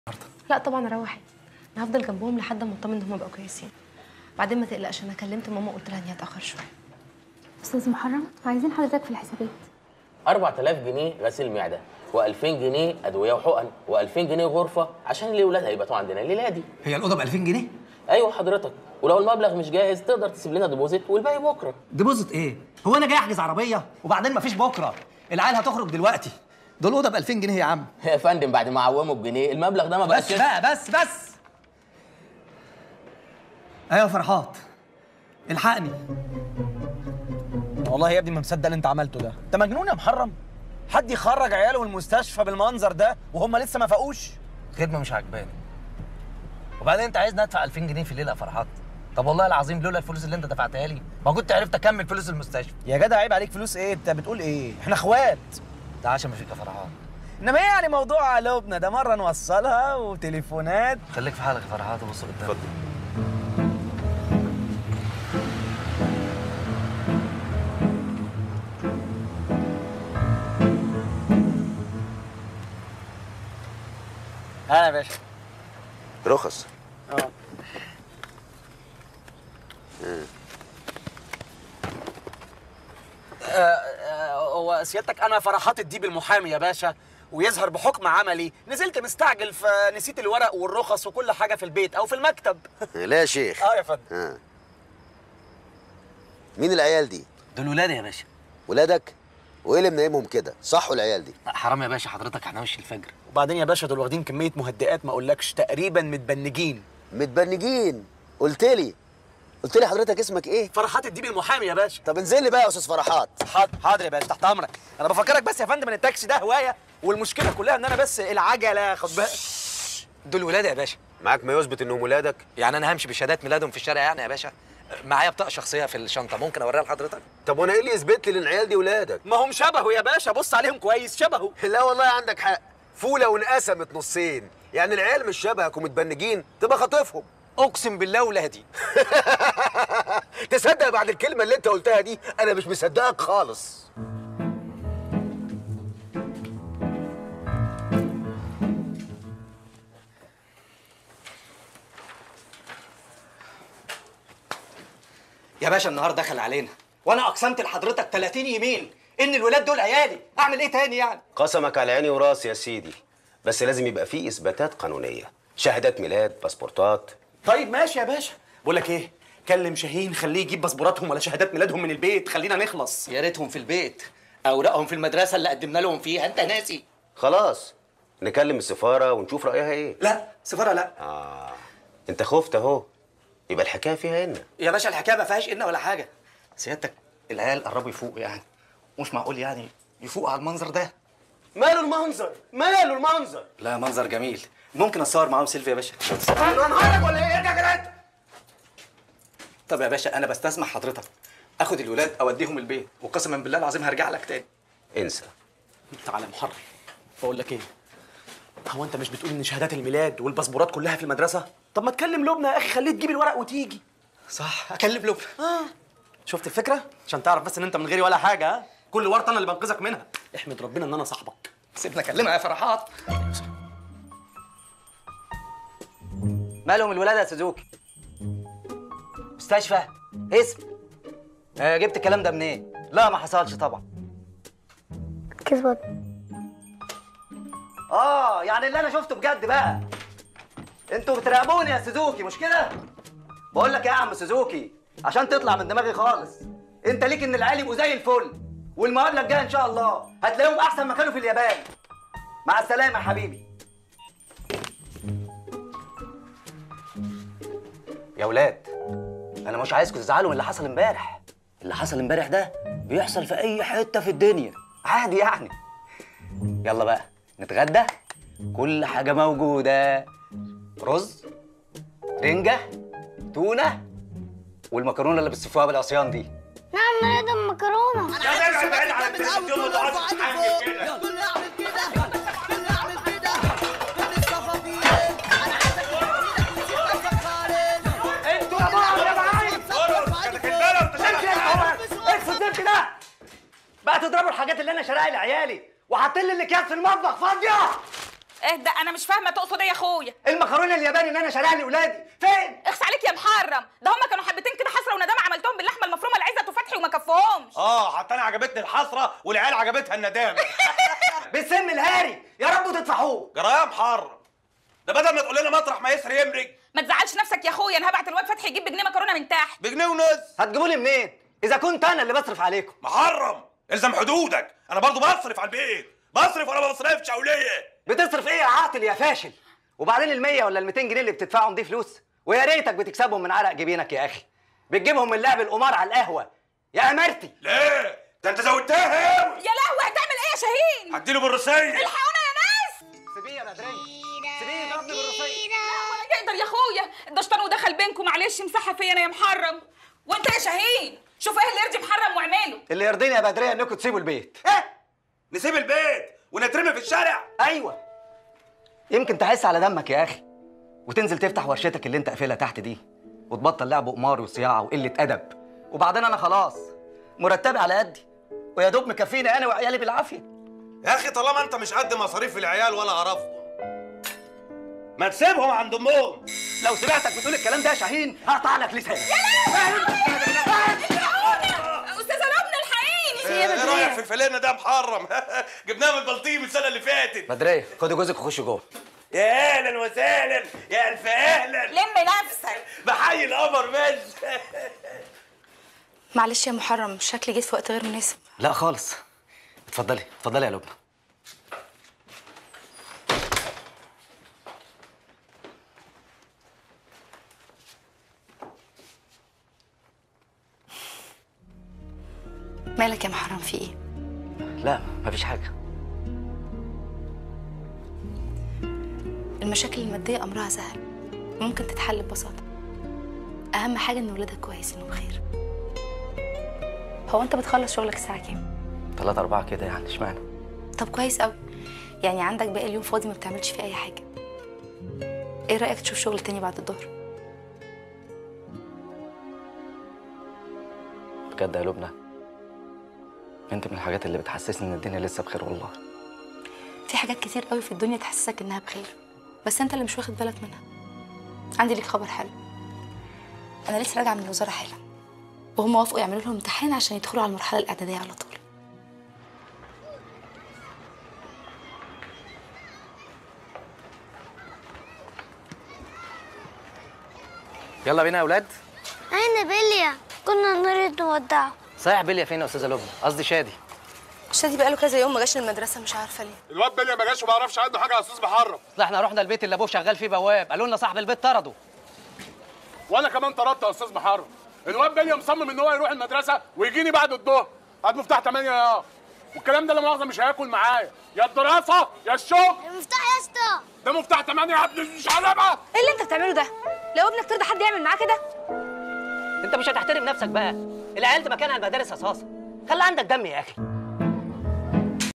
لا طبعا روحي انا هفضل جنبهم لحد ما اطمن ان هم بقوا كويسين بعدين ما تقلقش انا كلمت ماما قلت لها اني هتاخر شويه استاذ محرم عايزين حضرتك في الحسابات 4000 جنيه غسيل معده و2000 جنيه ادويه وحقن و2000 جنيه غرفه عشان الاولاد هيباتوا عندنا الليله دي هي الاوضه ب 2000 جنيه ايوه حضرتك ولو المبلغ مش جاهز تقدر تسيب لنا ديبوزيت والباقي بكره ديبوزيت ايه هو انا جاي احجز عربيه وبعدين مفيش بكره العيال هتخرج دلوقتي ده الاوضه ب 2000 جنيه يا عم يا فندم بعد ما عوموا بجنيه المبلغ ده ما بقاش بس بقى بس بس ايوه فرحات الحقني والله يا ابني ما مصدق اللي انت عملته ده انت مجنون يا محرم حد يخرج عياله من المستشفى بالمنظر ده وهم لسه ما فاقوش خدمه مش عجباني وبعدين انت عايزني ادفع 2000 جنيه في الليله يا فرحات طب والله العظيم لولا الفلوس اللي انت دفعتها لي ما كنت عرفت اكمل فلوس المستشفى يا جدع عيب عليك فلوس ايه انت بتقول ايه احنا اخوات ده عشان ما فيك يا فرحات انما ايه يعني موضوع قلوبنا ده مره نوصلها وتليفونات خليك في حالك يا فرحات وبص قدام اتفضل انا يا باشا رخص اه هو سيادتك انا فرحات الديب المحامي يا باشا ويظهر بحكم عملي نزلت مستعجل فنسيت الورق والرخص وكل حاجه في البيت او في المكتب لا يا شيخ اه يا فندم آه. مين العيال دي دول ولادي يا باشا ولادك وايه اللي منيمهم كده صحوا العيال دي لا، حرام يا باشا حضرتك احنا وش الفجر وبعدين يا باشا دول واخدين كميه مهدئات ما اقولكش تقريبا متبنجين متبنجين قلت لي قلت لي حضرتك اسمك ايه فرحات الديب المحامي يا باشا طب انزل لي بقى يا استاذ فرحات حاضر حاضر يا باشا تحت امرك انا بفكرك بس يا فندم ان التاكسي ده هوايه والمشكله كلها ان انا بس العجله خد بالك دول ولادي يا باشا معاك ما يثبت انهم ولادك يعني انا همشي بشهادات ميلادهم في الشارع يعني يا باشا معايا بطاقه شخصيه في الشنطه ممكن اوريها لحضرتك طب وانا ايه اللي يثبت لي ان العيال دي ولادك ما هم شبهه يا باشا بص عليهم كويس شبهه لا والله عندك حق فوله وانقسمت نصين يعني العيال مش شبهك ومتبنجين تبقى خاطفهم اقسم بالله ولادي تصدق بعد الكلمه اللي انت قلتها دي انا مش مصدقك خالص يا باشا النهار دخل علينا وانا اقسمت لحضرتك 30 يمين ان الولاد دول عيالي اعمل ايه تاني يعني قسمك على عيني وراسي يا سيدي بس لازم يبقى فيه اثباتات قانونيه شهادات ميلاد باسبورتات طيب ماشي يا باشا بقول لك ايه كلم شاهين خليه يجيب باسبوراتهم ولا شهادات ميلادهم من البيت خلينا نخلص يا ريتهم في البيت اوراقهم في المدرسه اللي قدمنا لهم فيها انت ناسي خلاص نكلم السفاره ونشوف رايها ايه لا سفاره لا اه انت خفت اهو يبقى الحكايه فيها ان يا باشا الحكايه ما فيهاش ان ولا حاجه سيادتك العيال قربوا يفوقوا يعني مش معقول يعني يفوقوا على المنظر ده ماله المنظر ماله المنظر لا منظر جميل ممكن اتصور معاهم سيلفي يا باشا انا انهارك ولا ايه ارجع كده طب يا باشا انا بستسمح حضرتك اخد الولاد اوديهم البيت وقسما بالله العظيم هرجع لك تاني انسى تعالى يا محرم بقول لك ايه هو انت مش بتقول ان شهادات الميلاد والباسبورات كلها في المدرسه طب ما تكلم لبنى يا اخي خليه تجيب الورق وتيجي صح اكلم لبنى اه شفت الفكره عشان تعرف بس ان انت من غيري ولا حاجه ها كل ورطه انا اللي بنقذك منها احمد ربنا ان انا صاحبك سيبنا اكلمها يا فرحات مالهم الولاد يا سوزوكي مستشفى اسم آه جبت الكلام ده منين لا ما حصلش طبعا كذبت اه يعني اللي انا شفته بجد بقى انتوا بتراقبوني يا سوزوكي مش كده بقول لك إيه يا عم سوزوكي عشان تطلع من دماغي خالص انت ليك ان العيال يبقوا زي الفل والمقابله الجايه ان شاء الله هتلاقيهم احسن ما كانوا في اليابان مع السلامه يا حبيبي يا ولاد انا مش عايزكم تزعلوا من اللي حصل امبارح اللي حصل امبارح ده بيحصل في اي حته في الدنيا عادي يعني يلا بقى نتغدى كل حاجه موجوده رز رنجه تونه والمكرونه اللي بتصفوها بالعصيان دي نعم يا دم مكرونه انتوا يا بعض يا معايا اقفل الزفت ده بقى تضربوا الحاجات اللي انا شاريها لعيالي وحاطين لي الاكياس في المطبخ فاضيه ايه ده انا مش فاهمه تقصد ايه يا اخويا المكرونه الياباني اللي انا شاريها لاولادي فين اخس عليك يا محرم ده هما كانوا حبتين كده حسره وندامه عملتهم باللحمه المفرومه لعزت وفتحي وما كفوهمش اه حتى انا عجبتني الحسره والعيال عجبتها الندامه بالسم الهاري يا رب تدفعوه جرايه محرم ده بدل ما تقول لنا مطرح ما يسري يمرج ما تزعلش نفسك يا اخويا انا هبعت الواد فتحي يجيب بجنيه مكرونه من تحت بجنيه ونص هتجيبوا لي منين اذا كنت انا اللي بصرف عليكم محرم الزم حدودك انا برضو بصرف على البيت بصرف ولا ما بصرفش يا وليه بتصرف ايه يا عاطل يا فاشل وبعدين ال 100 ولا ال 200 جنيه اللي بتدفعهم دي فلوس ويا ريتك بتكسبهم من عرق جبينك يا اخي بتجيبهم من لعب القمار على القهوه يا امرتي ليه ده انت زودتها قوي يا لهوي هتعمل ايه يا شاهين هديله بالرصيه الحقونا يا ناس سيبيه يا بدريه سيبيه يضربني بالرصيه ولا يقدر يا اخويا ده شيطان ودخل بينكم معلش مسحها فيا انا يا محرم وانت يا شاهين شوف ايه اللي يرضي محرم واعمله اللي يرضيني يا بدريه انكم تسيبوا البيت نسيب البيت ونترمي في الشارع ايوه يمكن تحس على دمك يا اخي وتنزل تفتح ورشتك اللي انت قافلها تحت دي وتبطل لعب قمار وصياعه وقله ادب وبعدين انا خلاص مرتبي على قدي ويا دوب مكفيني انا وعيالي بالعافيه يا اخي طالما انت مش قد مصاريف العيال ولا قرفهم ما تسيبهم عند امهم لو سمعتك بتقول الكلام ده يا شاهين هقطع لك لسانك استاذه لبنى الحقيني ايه رايك في الفلانه ده محرم جبناها من البلطيم السنه اللي فاتت بدريه خدي جوزك وخشوا جوه يا اهلا وسهلا يا الف اهلا لم نفسك بحيي القمر بس معلش يا محرم شكلي جيت في وقت غير مناسب لا خالص اتفضلي اتفضلي يا لبنى مالك يا محرم في ايه لا مفيش حاجه المشاكل الماديه امرها سهل ممكن تتحل ببساطه اهم حاجه ان ولادك كويسين وبخير هو انت بتخلص شغلك الساعه كام ثلاثة أربعة كده يعني اشمعنى طب كويس قوي يعني عندك باقي اليوم فاضي ما بتعملش فيه اي حاجه ايه رايك تشوف شغل تاني بعد الظهر بجد يا لبنى انت من الحاجات اللي بتحسسني ان الدنيا لسه بخير والله في حاجات كتير قوي في الدنيا تحسسك انها بخير بس انت اللي مش واخد بالك منها عندي ليك خبر حلو انا لسه راجعه من الوزاره حالا وهم وافقوا يعملوا لهم امتحان عشان يدخلوا على المرحله الاعداديه على طول يلا بينا يا اولاد أين بيليا كنا نريد نودعه صحيح بيليا فين يا استاذه لبنى قصدي شادي شادي بقاله كذا يوم ما جاش المدرسه مش عارفه ليه الواد بيليا ما جاش وما يعرفش عنده حاجه يا استاذ محرم اصل احنا رحنا البيت اللي ابوه شغال فيه بواب قالوا لنا صاحب البيت طرده وانا كمان طردت يا استاذ محرم الواد بيليا مصمم ان هو يروح المدرسه ويجيني بعد الظهر هات مفتاح 8 يا والكلام ده لا مؤاخذه مش هياكل معايا يا الدراسه يا الشغل المفتاح يا اسطى ده مفتاح 8 يا ابني مش عارفها ايه اللي انت بتعمله ده لو ابنك ترضى حد يعمل معاه كده انت مش هتحترم نفسك بقى العيال دي مكانها المدارس اساسا خلي عندك دم يا اخي